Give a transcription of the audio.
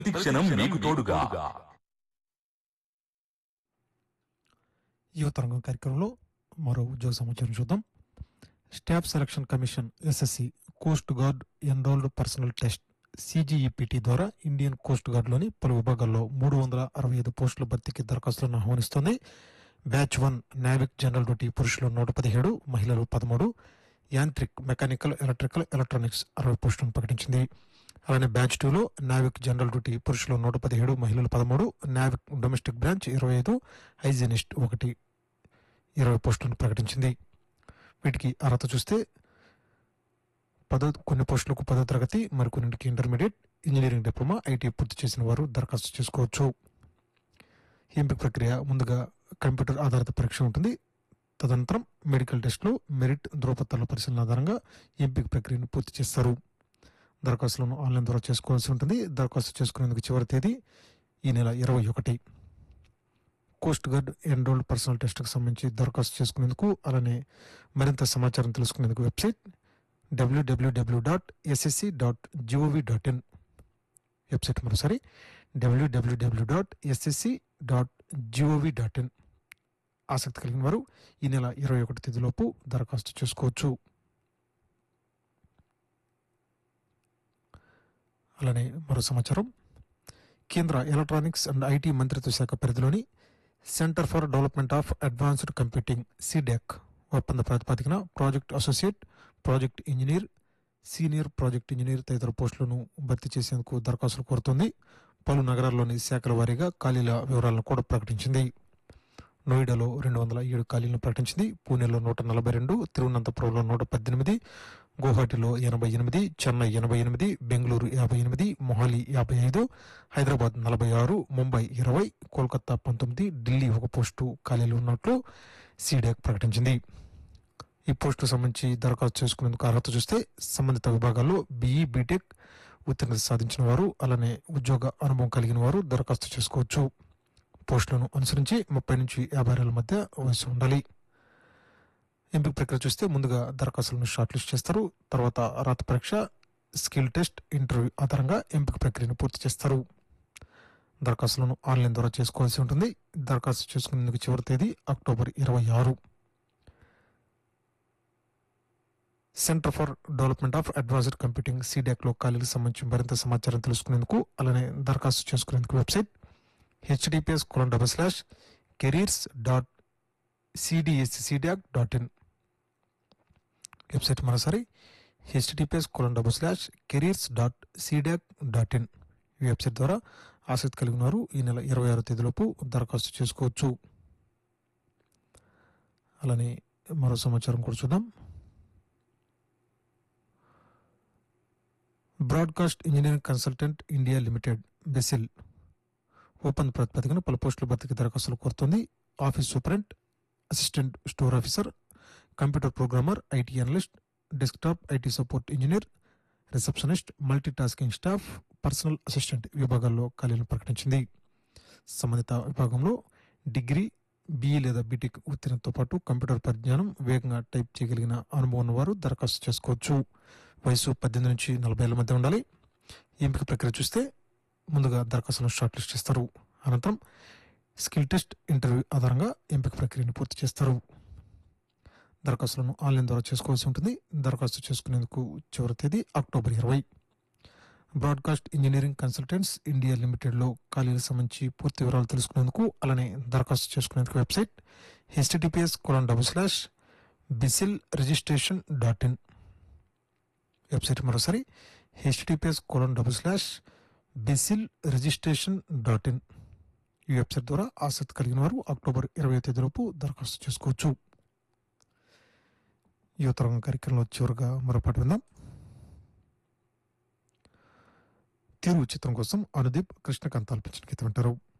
ప్రతి క్షణం మీకు తోడుగా యువతరంగం కార్యక్రమంలో మరో ఉద్యోగ సమాచారం చూద్దాం staff selection commission SSC coast guard enrolled personnel test CGEPT ద్వారా ఇండియన్ కోస్ట్ గార్డ్లోని పలు విభాగాల్లో మూడు వందల అరవై ఐదు పోస్టుల భర్తీకి దరఖాస్తులను ఆహ్వానిస్తోంది batch one Navik general duty పురుషులు నూట పదిహేడు మహిళలు పదమూడు యాంత్రిక్ మెకానికల్ ఎలక్ట్రికల్ ఎలక్ట్రానిక్స్ అరవై పోస్టులను ప్రకటించింది అలానే బ్యాచ్ టూలో నావిక్ జనరల్ డ్యూటీ పురుషులు నూట పదిహేడు మహిళలు పదమూడు నావిక్ డొమెస్టిక్ బ్రాంచ్ ఇరవై ఐదు హైజీనిస్ట్ ఒకటి ఇరవై పోస్టులను ప్రకటించింది వీటికి అర్హత చూస్తే పదో కొన్ని పోస్టులకు పదో తరగతి మరికొన్నింటికి ఇంటర్మీడియట్ ఇంజనీరింగ్ డిప్లొమా ఐటీ పూర్తి చేసిన వారు దరఖాస్తు చేసుకోవచ్చు ఎంపిక ప్రక్రియ ముందుగా కంప్యూటర్ ఆధారిత పరీక్ష ఉంటుంది తదనంతరం మెడికల్ టెస్టులు మెరిట్ ధ్రువపత్రాల పరిశీలన ఆధారంగా ఎంపిక ప్రక్రియను పూర్తి చేస్తారు దరఖాస్తులను ఆన్లైన్ ద్వారా చేసుకోవాల్సి ఉంటుంది దరఖాస్తు చేసుకునేందుకు చివరి తేదీ ఈ నెల ఇరవై ఒకటి కోస్ట్ గార్డ్ ఎన్రోల్డ్ పర్సనల్ టెస్ట్కి సంబంధించి దరఖాస్తు చేసుకునేందుకు అలానే మరింత సమాచారం తెలుసుకునేందుకు website WWW dot SSC dot GOV dot in website మరోసారి WWW dot SSC dot GOV dot in ఆసక్తి కలిగిన వారు ఈ నెల ఇరవై ఒకటి తేదీలోపు దరఖాస్తు చేసుకోవచ్చు అలానే మరో సమాచారం కేంద్ర ఎలక్ట్రానిక్స్ అండ్ ఐటీ మంత్రిత్వ శాఖ పరిధిలోని centre for development of advanced computing CDAC ఒప్పంద ప్రాతిపదికన project associate project engineer senior project engineer తదితర పోస్టులను భర్తీ చేసేందుకు దరఖాస్తులు కోరుతోంది పలు నగరాల్లోని శాఖల వారీగా ఖాళీల వివరాలను కూడా ప్రకటించింది నోయిడాలో రెండు వందల ఏడు ఖాళీలను ప్రకటించింది పూణేలో నూట నలభై రెండు తిరువనంతపురంలో నూట పద్దెనిమిది గువాహటిలో ఎనభై ఎనిమిది చెన్నై ఎనభై ఎనిమిది బెంగళూరు యాభై ఎనిమిది మొహాలి యాభై ఐదు హైదరాబాద్ నలభై ఆరు ముంబై ఇరవై కోల్కతా పంతొమ్మిది ఢిల్లీ ఒక పోస్టు ఖాళీలు ఉన్నట్లు సీడాక్ ప్రకటించింది ఈ పోస్టుకు సంబంధించి దరఖాస్తు చేసుకునేందుకు అర్హత చూస్తే సంబంధిత విభాగాల్లో బీఈ బీటెక్ ఉత్తీర్ణత సాధించిన వారు అలానే ఉద్యోగ అనుభవం కలిగిన వారు దరఖాస్తు చేసుకోవచ్చు పోస్టులను అనుసరించి ముప్పై నుంచి యాభై ఏళ్ల మధ్య వయసు ఉండాలి ఎంపిక ప్రక్రియ చూస్తే ముందుగా దరఖాస్తులను షార్ట్ లిస్ట్ చేస్తారు తర్వాత రాత పరీక్ష స్కిల్ టెస్ట్ ఇంటర్వ్యూ ఆధారంగా ఎంపిక ప్రక్రియను పూర్తి చేస్తారు దరఖాస్తులను ఆన్లైన్ ద్వారా చేసుకోవాల్సి ఉంటుంది దరఖాస్తు చేసుకునేందుకు చివరి తేదీ అక్టోబర్ ఇరవై ఆరు centre for development of advanced computing CDAC లో ఖాళీలకు సంబంధించి మరింత సమాచారం తెలుసుకునేందుకు అలానే దరఖాస్తు చేసుకునేందుకు website HTTPS colon double slash careers dot CDSC CDAC dot in website మరోసారి HTTPS colon double slash careers dot CDAC dot in ఈ వెబ్సైట్ ద్వారా ఆసక్తి కలిగిన వారు ఈ నెల ఇరవై ఆరో తేదీలోపు దరఖాస్తు చేసుకోవచ్చు అలానే మరో సమాచారం కూడా చూద్దాం broadcast engineering consultant India limited BECIL ఒప్పంద ప్రాతిపదికన పలు పోస్టుల భర్తీకి దరఖాస్తులు కోరుతోంది office superintendent assistant store officer computer programmer IT analyst desktop IT support engineer receptionist multi tasking staff personal assistant విభాగాల్లో ఖాళీలను ప్రకటించింది సంబంధిత విభాగంలో డిగ్రీ బీఈ లేదా బీటెక్ ఉత్తీర్ణతో పాటు కంప్యూటర్ పరిజ్ఞానం వేగంగా టైప్ చేయగలిగిన అనుభవం ఉన్నవారు దరఖాస్తు చేసుకోవచ్చు వయసు పద్దెనిమిది నుంచి నలభై ఏళ్ళ మధ్య ఉండాలి ఎంపిక ప్రక్రియ చూస్తే ముందుగా దరఖాస్తులను షార్ట్ లిస్ట్ చేస్తారు అనంతరం స్కిల్ టెస్ట్ ఇంటర్వ్యూ ఆధారంగా ఎంపిక ప్రక్రియను పూర్తి చేస్తారు దరఖాస్తులను ఆన్లైన్ ద్వారా చేసుకోవాల్సి ఉంటుంది దరఖాస్తు చేసుకునేందుకు చివరి తేదీ అక్టోబర్ ఇరవై బ్రాడ్కాస్ట్ ఇంజనీరింగ్ కన్సల్టెంట్స్ ఇండియా లిమిటెడ్లో ఖాళీలకు సంబంధించి పూర్తి వివరాలు తెలుసుకునేందుకు అలానే దరఖాస్తు చేసుకునేందుకు website HTTPS colon double slash BECIL registration dot in website మరోసారి HTTPS colon double slash BECIL registration dot in ఈ వెబ్సైట్ ద్వారా ఆసక్తి కలిగిన వారు అక్టోబర్ ఇరవై తేదీలోపు దరఖాస్తు చేసుకోవచ్చు యువతరంగం కార్యక్రమంలో చివరిగా మరోపాటు విందాం తిరు చిత్రం కోసం అనుదీప్ కృష్ణకాంత్ ఆలపించిన గీతం వింటారు